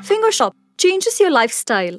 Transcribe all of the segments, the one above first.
Finger Shop changes your lifestyle.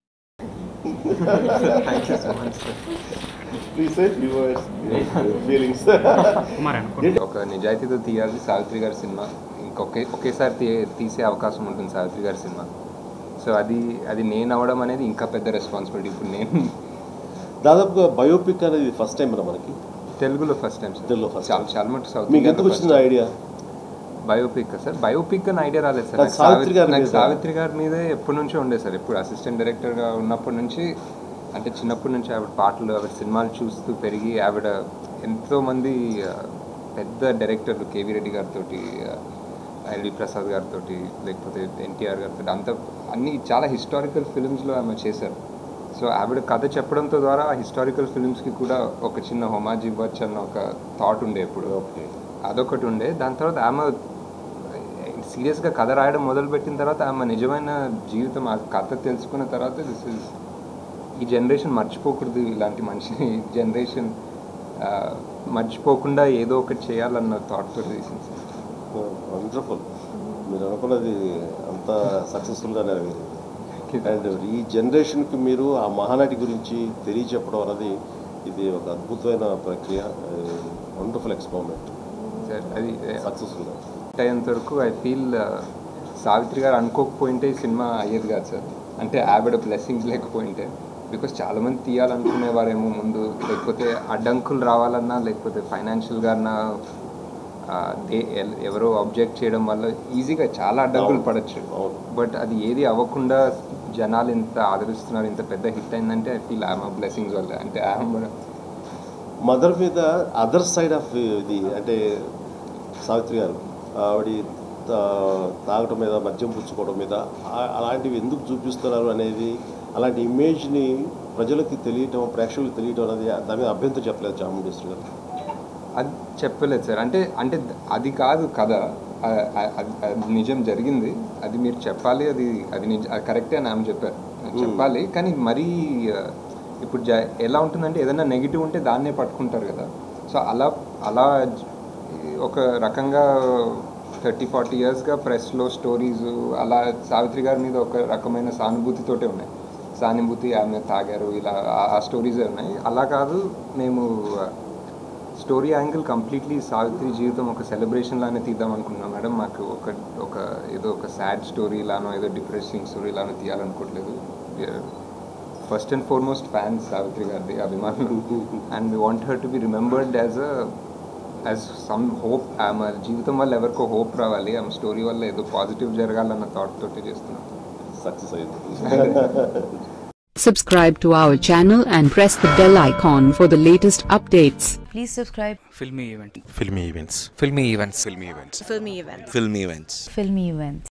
Thank you so much sir Please say few words, your feelings. Kumar అనుకో ఒక నిజాయితీతో తీయాలి సావిత్రి గారి cinema ఇంకొకే ఒకేసారి తీ తీసే అవకాశం ఉంటుంది సావిత్రి గారి సినిమా సో అది అది నేను అవ్వడం అనేది ఇంకా పెద్ద రెస్పాన్సిబిలిటీ ఇప్పుడు నేను దాదాపుగా బయోపిక్ అనేది ఫస్ట్ టైం కదా మనకి తెలుగులో ఫస్ట్ టైం సార్ తెలుగులో first చాలా time. చాలా మటు సౌత్ మీకు ఎందుకు వచ్చింది ఐడియా బయోపిక్ సార్ బయోపిక్ అని ఐడియా రాలేదు సార్ కాదు, నాకు సావిత్రి సావిత్రి గారి నాకు మీద. సావిత్రి గారి మీదే ఎప్పటి నుంచో ఉండే సార్ ఎప్పుడు అసిస్టెంట్ డైరెక్టర్గా ఉన్నప్పటి నుంచి అంటే చిన్నప్పటి నుంచి ఆవిడ పాటలు ఆవిడ సినిమాలు చూస్తూ పెరిగి ఆవిడ ఎంతోమంది ఆ, పెద్ద డైరెక్టర్లు కేవీ రెడ్డి గారితో ఎల్వి ప్రసాద్ గారితో లేకపోతే ఎన్టీఆర్ గారితో అంత అన్ని చాలా హిస్టారికల్ ఫిల్మ్స్లో ఆమె చేశారు సో ఆవిడ కథ చెప్పడంతో ద్వారా ఆ హిస్టారికల్ ఫిల్మ్స్కి కూడా ఒక చిన్న హోమాజ్ ఇవ్వచ్చు అన్న ఒక థాట్ ఉండే ఎప్పుడు ఓకే అదొకటి ఉండే దాని తర్వాత ఆమె సీరియస్గా కథ రాయడం మొదలుపెట్టిన తర్వాత ఆమె నిజమైన జీవితం ఆ కథ తెలుసుకున్న తర్వాత దిస్ ఇస్ ఈ జనరేషన్ మర్చిపోకూడదు ఇలాంటి మనిషిని జనరేషన్ మర్చిపోకుండా ఏదో ఒకటి చేయాలన్న థాట్తో తీసింది సార్ వండర్ఫుల్ మీరు అనుకున్నది అంత సక్సెస్ఫుల్గా నెరవేరింది అండ్ ఈ జనరేషన్కి మీరు ఆ మహానటి గురించి తెలియచెప్పడం అనేది ఇది ఒక అద్భుతమైన ప్రక్రియ వండర్ఫుల్ ఎక్స్పెరిమెంట్ సార్ అది సక్సెస్ఫుల్గా అయ్యేంత వరకు ఐ ఫీల్ సావిత్రి గారు అనుకోకపోయింటే ఈ సినిమా అయ్యేది కాదు సార్ అంటే ఆవిడ బ్లెస్సింగ్స్ లేకపోయింటే బికాస్ చాలామంది తీయాలనుకునేవారేమో ముందు లేకపోతే అడ్డంకులు రావాలన్నా లేకపోతే ఫైనాన్షియల్గా దే ఎల్- ఎవరో ఆబ్జెక్ట్ చేయడం వల్ల ఈజీగా చాలా అడ్డంకులు పడచ్చు అవును. బట్ అది ఏది అవ్వకుండా జనాలు ఇంత ఆదరిస్తున్నారు ఇంత పెద్ద హిట్ అయిందంటే ఐ ఫీల్ ఆమె బ్లెస్సింగ్స్ వల్ల అంటే ఆమె మదర్ మీద అదర్ సైడ్ ఆఫ్ ఇది అంటే సావిత్రి గారు ఆవిడ తా- తాగటం మీద మద్యం పుచ్చుకోవడం మీద ఆ- అలాంటివి ఎందుకు చూపిస్తున్నారు అనేది అలాంటి ఇమేజ్ని ప్రజలకు తెలియటం ప్రేక్షకులకు తెలియటం అనేది దాని మీద అభ్యంతరం చెప్పలేదు చాముండేశ్వరి గారు అది చెప్పలేదు సార్ అంటే అంటే అది కాదు కథ ఆ- ఆ- అది అది నిజం జరిగింది అది మీరు చెప్పాలి అది అది నిజ అది కరెక్టే అని ఆమె చెప్పారు చెప్పాలి కానీ మరీ ఆ, ఇప్పుడు జ ఎలా ఉంటుందంటే ఏదైనా నెగిటివ్ ఉంటే దాన్నే పట్టుకుంటారు కదా సో అలా అలా జ- ఒక రకంగా థర్టీ ఫార్టీ ఇయర్స్గా ప్రెస్లో స్టోరీస్ అలా సావిత్రి గారి మీద ఒక రకమైన సానుభూతితోటే ఉన్నాయి సానుభూతి ఆమె తాగారు ఇలా ఆ- ఆ స్టోరీసే ఉన్నాయి అలా కాదు మేము ఆ, స్టోరీ యాంగిల్ కంప్లీట్లీ సావిత్రి జీవితం ఒక సెలబ్రేషన్ లానే తీద్దాం అనుకున్నాం మేడం మాకు ఒక ఒక ఏదో ఒక సాడ్ స్టోరీ లానో ఏదో డిప్రెసింగ్ స్టోరీ లానో తీయాలనుకోవట్లేదు first and foremost fans Savitri గారిది అభిమానులు and we want her to be remembered as a as some hope ఆమె జీవితం వల్ల ఎవరికో హోప్ రావాలి ఆమె స్టోరీ వల్ల ఏదో పాజిటివ్ జరగాలన్న థాట్ తోటి చేస్తున్నాం సక్సెస్ అయింది Subscribe to our channel and press the bell icon for the latest updates. Please subscribe filmy event filmy events filmy events filmy events Filmy Events. filmy events Filmy Events.